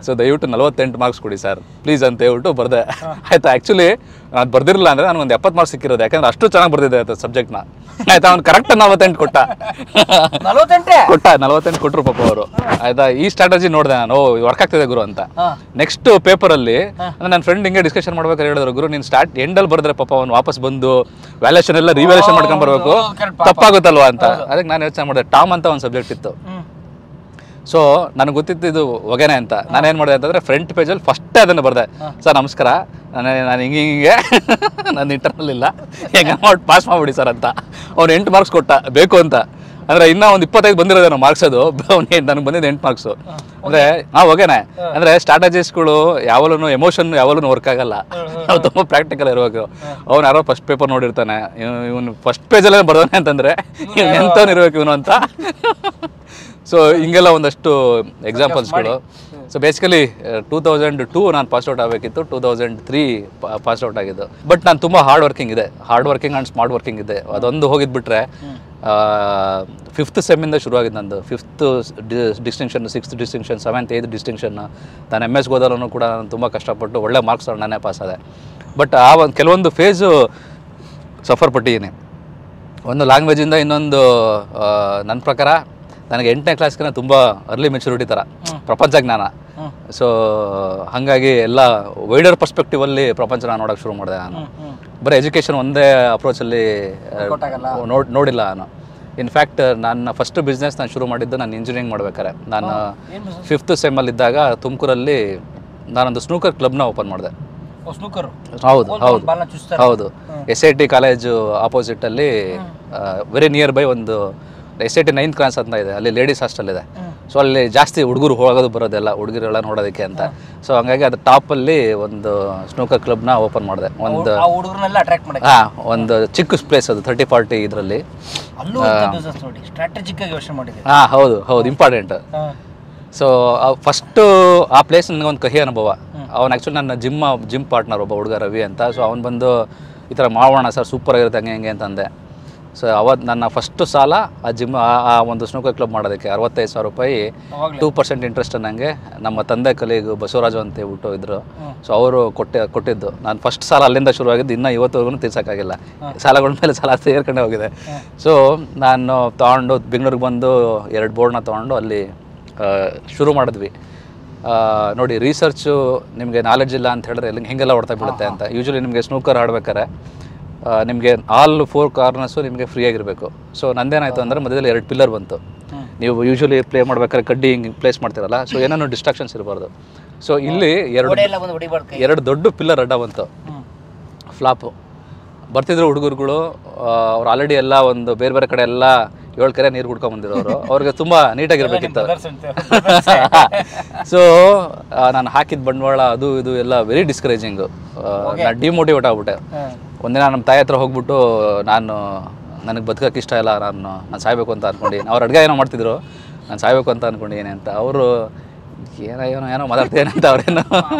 ಸೊ ದಯವಿಟ್ಟು ನಲವತ್ತೆಂಟು ಮಾರ್ಕ್ಸ್ ಕೊಡಿ ಸರ್ ಪ್ಲೀಸ್ ಅಂತ ಹೇಳ್ಬಿಟ್ಟು ಬರ್ದೆ ಆಯ್ತಾ ಆ್ಯಕ್ಚುಲಿ ನಾನು ಬರ್ದಿರಲಿಲ್ಲ ಅಂದರೆ ನನಗೆ ಒಂದು ಎಪ್ಪತ್ತು ಮಾರ್ಕ್ಸ್ ಸಿಕ್ಕಿರೋದು ಯಾಕಂದ್ರೆ ಅಷ್ಟು ಚೆನ್ನಾಗಿ ಬರ್ದಿದೆ ಆಯ್ತು ಸಬ್ಜೆಕ್ಟ್ನ ಆಯ್ತಾ ಅವ್ನು ಕರೆಕ್ಟ್ ನಲವತ್ತೆಂಟು ಕೊಟ್ಟ ನಲವತ್ತೆಂಟೆ ಕೊಟ್ಟ ನಲವತ್ತೆಂಟು ಕೊಟ್ಟರು ಪಾಪ ಅವರು ಆಯ್ತಾ ಈ ಸ್ಟ್ರಾಟಜಿ ನೋಡಿದೆ ನಾನು ವರ್ಕ್ ಆಗ್ತಿದೆ ಗುರು ಅಂತ ಹಾ. ನೆಕ್ಸ್ಟ್ ಪೇಪರಲ್ಲಿ ನನ್ನ ಫ್ರೆಂಡ್ ಹಿಂಗೆ ಡಿಸ್ಕಷನ್ ಮಾಡ್ಬೇಕಾದ್ರೆ ಹೇಳಿದ್ರು ಗುರು ನೀನು ಸ್ಟಾರ್ಟ್ ಎಂಡಲ್ಲಿ ಬರೆದ್ರೆ ಪಾಪ ಅವ್ನು ವಾಪಸ್ ಬಂದು ವ್ಯಾಲ್ಯೂಷನ್ ಎಲ್ಲ ರಿವ್ಯಾಲ್ಯೂಷನ್ ಮಾಡ್ಕೊಂಡು ಬರಬೇಕು ಹೌದು, correct ಪಾಪ. ತಪ್ಪಾಗುತ್ತಲ್ವಾ ಅಂತ ಅದಕ್ಕೆ ನಾನು ಯೋಚನೆ ಮಾಡಿದೆ ಟಾಮ್ ಅಂತ ಒಂದು ಸಬ್ಜೆಕ್ಟ್ ಇತ್ತು ಹ್ಮ್ ಸೊ ನನಗೆ ಗೊತ್ತಿತ್ತು ಇದು ಹೊಗೆನೆ ಅಂತ ನಾನೇನು ಮಾಡಿದೆ ಅಂತಂದರೆ ಫ್ರಂಟ್ ಪೇಜಲ್ಲಿ ಫಸ್ಟೇ ಅದನ್ನು ಬರೆದೆ ಸರ್ ನಮಸ್ಕಾರ ನಾನು ನಾನು ಹಿಂಗೆ ಹಿಂಗೆ ನನ್ನ ಇಂಟರ್ನಲ್ ಇಲ್ಲ ಹೆಂಗೆ ಮಾಡಿ ಪಾಸ್ ಮಾಡಿಬಿಡಿ ಸರ್ ಅಂತ ಅವ್ನು ಎಂಟು ಮಾರ್ಕ್ಸ್ ಕೊಟ್ಟ ಬೇಕು ಅಂತ ಅಂದರೆ ಇನ್ನೂ ಒಂದು ಇಪ್ಪತ್ತೈದು ಬಂದಿರೋದೇನೋ ಮಾರ್ಕ್ಸ್ ಅದು ಅವ್ನಿಗೆ ನನಗೆ ಬಂದಿದ್ದು ಎಂಟು ಮಾರ್ಕ್ಸು ಅಂದರೆ ಹಾಂ ಹೊಗೆನೆ ಅಂದರೆ ಸ್ಟ್ರಾಟಜಿಸ್ಗಳು ಯಾವಾಗಲೂ ಎಮೋಷನ್ ಯಾವಾಗಲೂ ವರ್ಕ್ ಆಗಲ್ಲ ನಾವು ತುಂಬ ಪ್ರಾಕ್ಟಿಕಲ್ ಇರಬೇಕು ಅವ್ನು ಯಾರೋ ಫಸ್ಟ್ ಪೇಪರ್ ನೋಡಿರ್ತಾನೆ ಇವನು ಫಸ್ಟ್ ಪೇಜಲ್ಲೇ ಬರ್ದಾನೆ ಅಂತಂದರೆ ಇವ್ನು ಎಂಥವ್ನು ಇರಬೇಕು ಇವನು ಅಂತ ಸೊ ಹಿಂಗೆಲ್ಲ ಒಂದಷ್ಟು ಎಕ್ಸಾಂಪಲ್ಸ್ಗಳು so basically two thousand two ನಾನು ಪಾಸ್ ಔಟ್ ಆಗಬೇಕಿತ್ತು two thousand three pass out ಆಗಿದ್ದು ಬಟ್ ನಾನು ತುಂಬ ಹಾರ್ಡ್ ವರ್ಕಿಂಗ್ ಇದೆ hard working and smart working ಇದೆ ಅದೊಂದು ಹೋಗಿದ್ಬಿಟ್ರೆ ಫಿಫ್ತ್ ಸೆಮ್ಮಿಂದ ಶುರು ಆಗಿದ್ದು ನಂದು fifth distinction sixth distinction seventh eighth distinction ನಾನು ಎಮ್ ಎಸ್ ಹೋದಲ್ಲೂ ಕೂಡ ನಾನು ತುಂಬ ಕಷ್ಟಪಟ್ಟು ಒಳ್ಳೆ ಮಾರ್ಕ್ಸ್ ನಾನೇ ಪಾಸ್ ಆದೆ ಬಟ್ ಆ ಒಂದು ಕೆಲವೊಂದು ಫೇಸು ಸಫರ್ ಪಟ್ಟಿದ್ದೀನಿ ಒಂದು ಲ್ಯಾಂಗ್ವೇಜಿಂದ ಇನ್ನೊಂದು ನನ್ನ ಪ್ರಕಾರ ನನಗೆ ಎಂಟನೇ ಕ್ಲಾಸ್ಗೆ ತುಂಬ ಅರ್ಲಿ ಮೆಚುರಿಟಿ ಥರ ಪ್ರಪಂಚ ಜ್ಞಾನ ಸೊ ಹಾಗಾಗಿ ಎಲ್ಲ ವೈಡರ್ ಪರ್ಸ್ಪೆಕ್ಟಿವಲ್ಲಿ ಪ್ರಪಂಚನ ನೋಡೋಕೆ ಶುರು ಮಾಡಿದೆ ನಾನು ಬರೀ ಎಜುಕೇಷನ್ ಒಂದೇ ಅಪ್ರೋಚಲ್ಲಿ ನೋಡ್ ನೋಡಿಲ್ಲ ನಾನು ಇನ್ಫ್ಯಾಕ್ಟ್ ನನ್ನ ಫಸ್ಟ್ ಬಿಸ್ನೆಸ್ ನಾನು ಶುರು ಮಾಡಿದ್ದು ನಾನು ಇಂಜಿನಿಯರಿಂಗ್ ಮಾಡ್ಬೇಕಾರೆ ನಾನು ಫಿಫ್ತ್ ಸೆಮ್ಮಲ್ಲಿ ಇದ್ದಾಗ ತುಮಕೂರಲ್ಲಿ ನಾನೊಂದು ಸ್ನೂಕರ್ ಕ್ಲಬ್ನ ಓಪನ್ ಮಾಡಿದೆ ಸ್ನೂಕರ್ ಹೌದು ಹೌದು ಬಾಲ್ನ ಚುಚ್ತಾರೆ ಹೌದು ಎಸ್ ಐ ಟಿ ಕಾಲೇಜು ಆಪೋಸಿಟಲ್ಲಿ ವೆರಿ ನಿಯರ್ ಬೈ ಒಂದು S I T ninth class ಅಂತ ಇದೆ ಅಲ್ಲಿ ಲೇಡೀಸ್ ಹಾಸ್ಟೆಲ್ ಇದೆ ಸೊ ಅಲ್ಲಿ ಜಾಸ್ತಿ ಹುಡುಗರು ಹೋಗೋದು ಬರೋದೆಲ್ಲ ಹುಡುಗರೆಲ್ಲ ನೋಡೋದಕ್ಕೆ ಅಂತ ಸೊ ಹಂಗಾಗಿ ಅದು ಟಾಪಲ್ಲಿ ಒಂದು ಸ್ನೂಕರ್ ಕ್ಲಬ್ನ ಓಪನ್ ಮಾಡಿದೆ ಒಂದು ಆ ಹುಡುಗರನ್ನೆಲ್ಲ ಅಟ್ರಾಕ್ಟ್ ಮಾಡಕ್ಕೆ ಹಾಂ ಒಂದು ಚಿಕ್ಕ ಪ್ಲೇಸ್ ಅದು ಥರ್ಟಿ ಫಾರ್ಟಿ ಇದರಲ್ಲಿ ಅಲ್ಲೂ ಬಿಸ್ನೆಸ್ ನೋಡಿ ಸ್ಟ್ರಾಟಜಿಕ್ ಆಗಿ ಯೋಚನೆ ಮಾಡಿದೆ ಹಾಂ ಹೌದು ಹೌದು ಇಂಪಾರ್ಟೆಂಟ್ ಸೊ ಫಸ್ಟು ಆ ಪ್ಲೇಸ್ ನನಗೆ ಒಂದು ಕಹಿ ಅನುಭವ ಅವನು ಆ್ಯಕ್ಚುಲಿ ನನ್ನ ಜಿಮ್ ಜಿಮ್ ಪಾರ್ಟ್ನರ್ ಒಬ್ಬ ಹುಡುಗ ರವಿ ಅಂತ ಸೊ ಅವ್ನು ಬಂದು ಈ ಥರ ಮಾಡೋಣ ಸರ್ ಸೂಪರ್ ಆಗಿರುತ್ತೆ ಹಂಗೆ ಹಿಂಗೆ ಅಂತಂದೆ ಸೊ ಅವತ್ತು ನನ್ನ ಫಸ್ಟು ಸಾಲ ಆ ಜಿಮ್ ಆ ಒಂದು ಸ್ನೂಕರ್ ಕ್ಲಬ್ ಮಾಡೋದಕ್ಕೆ ಅರವತ್ತೈದು ಸಾವಿರ ರೂಪಾಯಿ ಅವಾಗ್ಲೇ ಟೂ ಪರ್ಸೆಂಟ್ ಇಂಟ್ರೆಸ್ಟ್ ನನಗೆ ನಮ್ಮ ತಂದೆ ಕಲೀಗು ಬಸವರಾಜು ಅಂತ ಹೇಳ್ಬಿಟ್ಟು ಇದ್ರು ಸೊ ಅವರು ಕೊಟ್ಟೆ ಕೊಟ್ಟಿದ್ದು ನಾನು ಫಸ್ಟ್ ಸಾಲ ಅಲ್ಲಿಂದ ಶುರುವಾಗಿದ್ದು ಇನ್ನೂ ಇವತ್ತುವರೆಗೂ ತೀರ್ಸೋಕ್ಕಾಗಿಲ್ಲ ಸಾಲಗಳ ಮೇಲೆ ಸಾಲ ಸೇರ್ಕೊಂಡೇ ಹೋಗಿದೆ ಸೊ ನಾನು ತೊಗೊಂಡು ಬೆಂಗಳೂರಿಗೆ ಬಂದು ಎರಡು ಬೋರ್ಡ್ನ ತೊಗೊಂಡು ಅಲ್ಲಿ ಆ, ಶುರು ಮಾಡಿದ್ವಿ ಆ, ನೋಡಿ ರಿಸರ್ಚು ನಿಮಗೆ ನಾಲೆಡ್ಜ್ ಇಲ್ಲ ಅಂತ ಹೇಳಿದ್ರೆ ಎಲ್ಲಿ ಹಿಂಗೆಲ್ಲ ಹೊಡ್ತಾ ಬೀಳುತ್ತೆ ಅಂತ ಯೂಶ್ವಲಿ ನಿಮಗೆ ಸ್ನೂಕರ್ ಆಡ್ಬೇಕಾರೆ ನಿಮಗೆ ಆಲ್ ಫೋರ್ ಕಾರ್ನರ್ಸು ನಿಮಗೆ ಫ್ರೀ ಆಗಿರಬೇಕು ಸೊ ನಂದೇನಾಯಿತು ಅಂದರೆ ಮಧ್ಯದಲ್ಲಿ ಎರಡು ಪಿಲ್ಲರ್ ಬಂತು ನೀವು ಯೂಶ್ವಲಿ ಪ್ಲೇ ಮಾಡ್ಬೇಕಾದ್ರೆ ಕಡ್ಡಿ ಹಿಂಗೆ ಪ್ಲೇಸ್ ಮಾಡ್ತೀರಲ್ಲ ಸೊ ಏನೇನೋ ಡಿಸ್ಟ್ರಾಕ್ಷನ್ಸ್ ಇರಬಾರ್ದು ಸೊ ಇಲ್ಲಿ ಎರಡು ಗೋಡೆ ಎಲ್ಲ ಬಂದು ಹೊಡಿಬಾರ್ದು ಕೈ ಎರಡು ದೊಡ್ಡ ಪಿಲ್ಲರ್ ಅಡ್ಡ ಬಂತು ಹ್ಮ್. ಫ್ಲಾಪು ಬರ್ತಿದ್ರು ಹುಡುಗರುಗಳು ಅವ್ರು ಆಲ್ರೆಡಿ ಎಲ್ಲ ಒಂದು ಬೇರೆ ಬೇರೆ ಕಡೆ ಎಲ್ಲ ಏಳು ಕೆರೆ ನೀರು ಕುಡ್ಕೊಂಡ್ ಬಂದಿರೋರು ಅವ್ರಿಗೆ ತುಂಬ ನೀಟಾಗಿರ್ಬೇಕಿತ್ತು Brothers ಅಂತ. ಸೊ ನಾನು ಹಾಕಿದ ಬಂಡವಾಳ ಅದು ಇದು ಎಲ್ಲ ವೆರಿ ಡಿಸ್ಕರೇಜಿಂಗು ನಾನು ಡಿಮೋಟಿವೇಟ್ ಆಗ್ಬಿಟ್ಟೆ ಹ್ಮ್. ಒಂದಿನ ನಮ್ಮ ತಾಯಿ ಹತ್ರ ಹೋಗ್ಬಿಟ್ಟು ನಾನು ನನಗೆ ಬದುಕಕ್ಕೆ ಇಷ್ಟ ಇಲ್ಲ ನಾನು ನಾನು ಸಾಯ್ಬೇಕು ಅಂತ ಅಂದ್ಕೊಂಡು ಅವ್ರು ಅಡುಗೆ ಏನೋ ಮಾಡ್ತಿದ್ರು ನಾನು ಸಾಯ್ಬೇಕು ಅಂತ ಅಂದ್ಕೊಂಡಿದ್ದೀನಿ ಅಂತ ಅವರು ಏನೋ ಏನೋ ಏನೋ ಮಾತಾಡ್ತೇನೆ ಅಂತ ಅವ್ರೇನು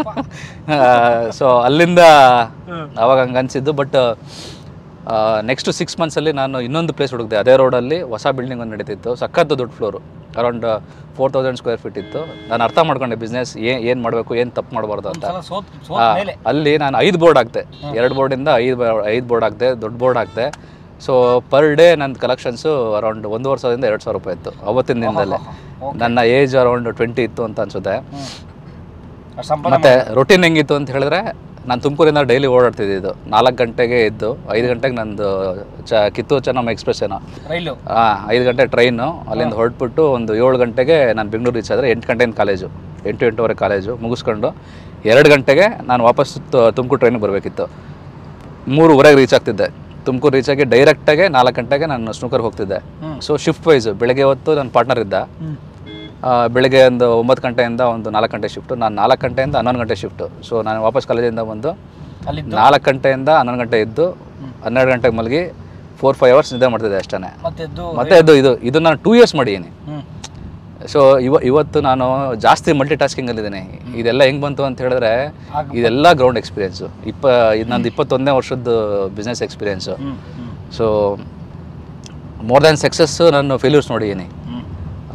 ಸೊ ಅಲ್ಲಿಂದ ಅವಾಗ ಹಂಗೆ ಅನಿಸಿದ್ದು ಬಟ್ ನೆಕ್ಸ್ಟ್ ಸಿಕ್ಸ್ ಮಂತ್ಸಲ್ಲಿ ನಾನು ಇನ್ನೊಂದು ಪ್ಲೇಸ್ ಹುಡುಕ್ದೆ ಅದೇ ರೋಡಲ್ಲಿ ಹೊಸ ಬಿಲ್ಡಿಂಗ್ ಒಂದು ನಡೀತಿತ್ತು ಸಖತ್ತು ದೊಡ್ಡ floor around four thousand square feet ಇತ್ತು ನಾನು ಅರ್ಥ ಮಾಡ್ಕೊಂಡೆ ಬಿಸ್ನೆಸ್ ಏನು ಏನು ಮಾಡಬೇಕು ಏನು ತಪ್ಪು ಮಾಡಬಾರ್ದು ಅಂತ ಒಂದ್ಸಲ ಸೋತ್ ಸೋತ್ ಆ, ಮೇಲೆ ಅಲ್ಲಿ ನಾನು ಐದು ಬೋರ್ಡ್ ಹಾಕ್ತೆ ಎರಡು ಬೋರ್ಡಿಂದ ಐದು ಐದು ಬೋರ್ಡ್ ಹಾಕ್ತೆ ದೊಡ್ಡ ಬೋರ್ಡ್ ಹಾಕ್ತೆ ಸೊ ಪರ್ ಡೇ ನನ್ನ ಕಲೆಕ್ಷನ್ಸು ಅರೌಂಡ್ ಒಂದೂವರೆ ಸಾವಿರದಿಂದ ಎರಡು ಸಾವಿರ ರೂಪಾಯಿ ಇತ್ತು ಅವತ್ತಿನ ದಿನದಲ್ಲೇ ನನ್ನ ಏಜ್ ಅರೌಂಡ್ ಟ್ವೆಂಟಿ ಇತ್ತು ಅಂತ ಅನ್ಸುತ್ತೆ ಅಷ್ಟ್ ಸಂಪಾದನೆ ಮತ್ತೆ ರೊಟೀನ್ ಹೆಂಗಿತ್ತು ಅಂತ ಹೇಳಿದ್ರೆ ನಾನು ತುಮಕೂರಿಂದ ಡೈಲಿ ಓಡಾಡ್ತಿದ್ದು ನಾಲ್ಕು ಗಂಟೆಗೆ ಇದ್ದು ಐದು ಗಂಟೆಗೆ ನಂದು ಚ ಕಿತ್ತೂರು ಚೆನ್ನಮ್ಮ ಎಕ್ಸ್ಪ್ರೆಸ್ ಏನೋ ರೈಲು ಹಾಂ ಐದು ಗಂಟೆ ಟ್ರೈನು ಅಲ್ಲಿಂದ ಹೊರಟ್ಬಿಟ್ಟು ಒಂದು ಏಳು ಗಂಟೆಗೆ ನಾನು ಬೆಂಗಳೂರು ರೀಚ್ ಆದರೆ ಎಂಟು ಗಂಟೆಯಿಂದ ಕಾಲೇಜು ಎಂಟು ಎಂಟೂವರೆ ಕಾಲೇಜು ಮುಗಿಸ್ಕೊಂಡು ಎರಡು ಗಂಟೆಗೆ ನಾನು ವಾಪಸ್ ತು- ತುಮಕೂರು ಟ್ರೈನಿಗೆ ಬರಬೇಕಿತ್ತು ಮೂರುವರೆಗೆ ರೀಚ್ ಆಗ್ತಿದ್ದೆ ತುಮಕೂರು ರೀಚ್ ಆಗಿ ಡೈರೆಕ್ಟಾಗೆ ನಾಲ್ಕು ಗಂಟೆಗೆ ನಾನು ಸ್ನೂಕರ್ಗೆ ಹೋಗ್ತಿದ್ದೆ ಸೊ ಶಿಫ್ಟ್ ವೈಸ್ ಬೆಳಗ್ಗೆ ಹೊತ್ತು ನನ್ನ ಪಾರ್ಟ್ನರ್ ಇದ್ದ ಆ, ಬೆಳಗ್ಗೆ ಒಂದು ಒಂಬತ್ತು ಗಂಟೆಯಿಂದ ಒಂದು ನಾಲ್ಕು ಗಂಟೆ ಶಿಫ್ಟು ನಾನು ನಾಲ್ಕು ಗಂಟೆಯಿಂದ ಹನ್ನೊಂದು ಗಂಟೆ ಶಿಫ್ಟು ಸೊ ನಾನು ವಾಪಸ್ ಕಾಲೇಜಿಂದ ಬಂದು ಅಲ್ಲಿದ್ದು ನಾಲ್ಕು ಗಂಟೆಯಿಂದ ಹನ್ನೊಂದು ಗಂಟೆ ಇದ್ದು ಹನ್ನೆರಡು ಗಂಟೆಗೆ ಮಲಗಿ ಫೋರ್ ಫೈವ್ ಅವರ್ಸ್ ನಿದ್ದೆ ಮಾಡ್ತಿದ್ದೆ ಅಷ್ಟೇ ಮತ್ತೆ ಎದ್ದು ಮತ್ತೆ ಇದು ಇದು ಇದು ನಾನು ಟೂ ಇಯರ್ಸ್ ಮಾಡಿದ್ದೀನಿ ಹ್ಮ್ ಸೊ ಇವ ಇವತ್ತು ನಾನು ಜಾಸ್ತಿ ಮಲ್ಟಿ ಟಾಸ್ಕಿಂಗಲ್ಲಿದ್ದೀನಿ ಇದೆಲ್ಲ ಹೆಂಗೆ ಬಂತು ಅಂತ ಹೇಳಿದ್ರೆ ಇದೆಲ್ಲ ಗ್ರೌಂಡ್ ಎಕ್ಸ್ಪೀರಿಯೆನ್ಸು ಇಪ್ಪ ಇದು ನಂದು ಇಪ್ಪತ್ತೊಂದನೇ ವರ್ಷದ ಬಿಸ್ನೆಸ್ ಎಕ್ಸ್ಪೀರಿಯೆನ್ಸು ಹ್ಮ್ ಹ್ಮ್ ಸೊ ಮೋರ್ ದ್ಯಾನ್ ಸಕ್ಸಸ್ಸು ನಾನು ಫೇಲ್ಯೂರ್ಸ್ ನೋಡಿದ್ದೀನಿ ಹ್ಮ್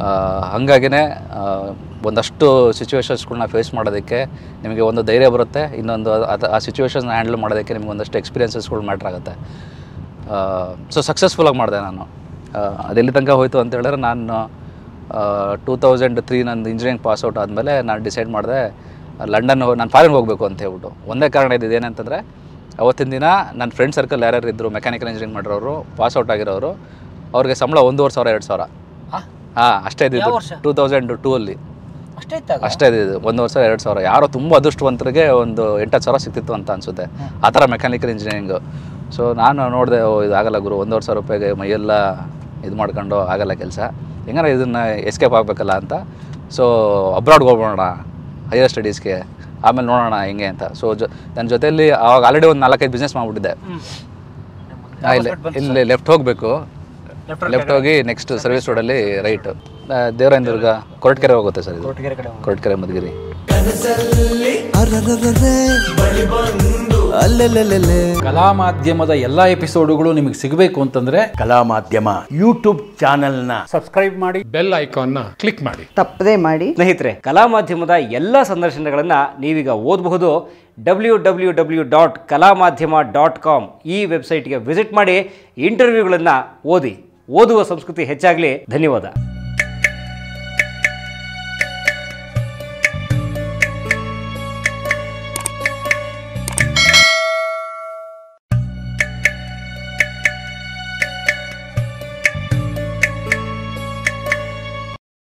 ಹಾಗಾಗಿನೇ ಒಂದಷ್ಟು ಸಿಚುವೇಶನ್ಸ್ಗಳನ್ನ ಫೇಸ್ ಮಾಡೋದಕ್ಕೆ ನಿಮಗೆ ಒಂದು ಧೈರ್ಯ ಬರುತ್ತೆ ಇನ್ನೊಂದು ಅದು ಆ ಸಿಚುವೇಶನ್ ಹ್ಯಾಂಡಲ್ ಮಾಡೋದಕ್ಕೆ ನಿಮ್ಗೆ ಒಂದಷ್ಟು ಎಕ್ಸ್ಪೀರಿಯನ್ಸಸ್ಗಳು ಮ್ಯಾಟ್ರ್ ಆಗುತ್ತೆ ಸೊ ಸಕ್ಸಸ್ಫುಲ್ಲಾಗಿ ಮಾಡಿದೆ ನಾನು ಆ, ಅದೆಲ್ಲಿ ತನಕ ಹೋಯಿತು ಅಂತ ಹೇಳಿದ್ರೆ ನಾನು ಟೂ ತೌಸಂಡ್ ತ್ರೀ ನಂದು ಇಂಜಿನಿಯರಿಂಗ್ ಪಾಸ್ಔಟ್ ಆದಮೇಲೆ ನಾನು ಡಿಸೈಡ್ ಮಾಡಿದೆ ಲಂಡನ್ ನಾನು ಫಾರಿನ್ಗೆ ಹೋಗಬೇಕು ಅಂತ ಹೇಳ್ಬಿಟ್ಟು ಒಂದೇ ಕಾರಣ ಇದ್ದಿದ್ದು ಏನಂತಂದರೆ ಅವತ್ತಿನ ದಿನ ನನ್ನ ಫ್ರೆಂಡ್ ಸರ್ಕಲ್ ಯಾರ್ಯಾರು ಇದ್ದರು ಮೆಕ್ಯಾನಿಕಲ್ ಇಂಜಿನಿಯರಿಂಗ್ ಮಾಡಿರೋರು ಪಾಸ್ಔಟ್ ಆಗಿರೋರು ಅವ್ರಿಗೆ ಸಂಬಳ ಒಂದೂವರೆ ಸಾವಿರ ಎರಡು ಸಾವಿರ ಹಾಂ ಅಷ್ಟೇ ಇದ್ದಿದ್ದು ಯಾವ ವರ್ಷ? ಟೂ ತೌಸಂಡ್ ಟೂ ಅಲ್ಲಿ ಅಷ್ಟೇ ಇತ್ತಾಗ ಅಷ್ಟೇ ಇದ್ದಿದ್ದು ಒಂದು ವರ್ಷ ಎರಡು ಸಾವಿರ ಯಾರೋ ತುಂಬ ಅದೃಷ್ಟವಂತರಿಗೆ ಒಂದು ಎಂಟತ್ತು ಸಾವಿರ ಸಿಕ್ತಿತ್ತು ಅಂತ ಅನಿಸುತ್ತೆ ಆ ಥರ ಮೆಕ್ಯಾನಿಕಲ್ ಇಂಜಿನಿಯರಿಂಗು ಸೊ ನಾನು ನೋಡಿದೆ ಓ ಇದು ಆಗಲ್ಲ ಗುರು ಒಂದೂವರೆ ಸಾವಿರ ರೂಪಾಯಿಗೆ ಮೈಯೆಲ್ಲ ಇದು ಮಾಡ್ಕೊಂಡು ಆಗಲ್ಲ ಕೆಲಸ ಹೆಂಗಾರ ಇದನ್ನು ಎಸ್ಕೇಪ್ ಆಗಬೇಕಲ್ಲ ಅಂತ ಸೊ ಅಬ್ರಾಡ್ಗೆ ಹೋಗೋಣ ಹೈಯರ್ ಸ್ಟಡೀಸ್ಗೆ ಆಮೇಲೆ ನೋಡೋಣ ಹೆಂಗೆ ಅಂತ ಸೊ ಜೊ ನನ್ನ ಜೊತೆಯಲ್ಲಿ ಆವಾಗ ಆಲ್ರೆಡಿ ಒಂದು ನಾಲ್ಕೈದು ಬಿಸ್ನೆಸ್ ಮಾಡಿಬಿಟ್ಟಿದ್ದೆ ಇಲ್ಲಿ ಇಲ್ಲಿ ಲೆಫ್ಟ್ ಹೋಗಬೇಕು ಲೆಫ್ಟ್ ಹೋಗಿ ನೆಕ್ಸ್ಟ್ ಸರ್ವಿಸ್ ರೋಡಲ್ಲಿ ರೈಟ್ ದೇವರಾಯನದುರ್ಗ ಕೊರಟಗೆರೆ ಹೋಗುತ್ತೆ ಸರ್ ಇದು ಕೊರಟಗೆರೆ ಕಡೆ ಕೊರಟಗೆರೆ ಮಧುಗಿರಿ ಅರರರರೆ ಅಲ್ಲೆಲ್ಲೆಲ್ಲೆಲ್ಲೆ ಕಲಾ ಮಾಧ್ಯಮದ ಎಲ್ಲ ಎಪಿಸೋಡುಗಳು ನಿಮಗೆ ಸಿಗಬೇಕು ಅಂತಂದ್ರೆ ಕಲಾ ಮಾಧ್ಯಮ ಯೂಟ್ಯೂಬ್ ಚಾನೆಲ್ನ ಬೆಲ್ ಐಕಾನ್ನ ಕ್ಲಿಕ್ ಮಾಡಿ ತಪ್ಪದೇ ಮಾಡಿ ಸ್ನೇಹಿತರೆ ಕಲಾ ಮಾಧ್ಯಮದ ಎಲ್ಲ ಸಂದರ್ಶನಗಳನ್ನು ನೀವೀಗ ಓದಬಹುದು ಡಬ್ಲ್ಯೂ ಡಬ್ಲ್ಯೂ ಡಬ್ಲ್ಯೂ ಡಾಟ್ ಕಲಾ ಮಾಧ್ಯಮ ಡಾಟ್ ಕಾಮ್ ಈ ವೆಬ್ಸೈಟ್ಗೆ ವಿಸಿಟ್ ಮಾಡಿ ಇಂಟರ್ವ್ಯೂಗಳನ್ನು ಓದಿ ಓದುವ ಸಂಸ್ಕೃತಿ ಹೆಚ್ಚಾಗಲಿ ಧನ್ಯವಾದ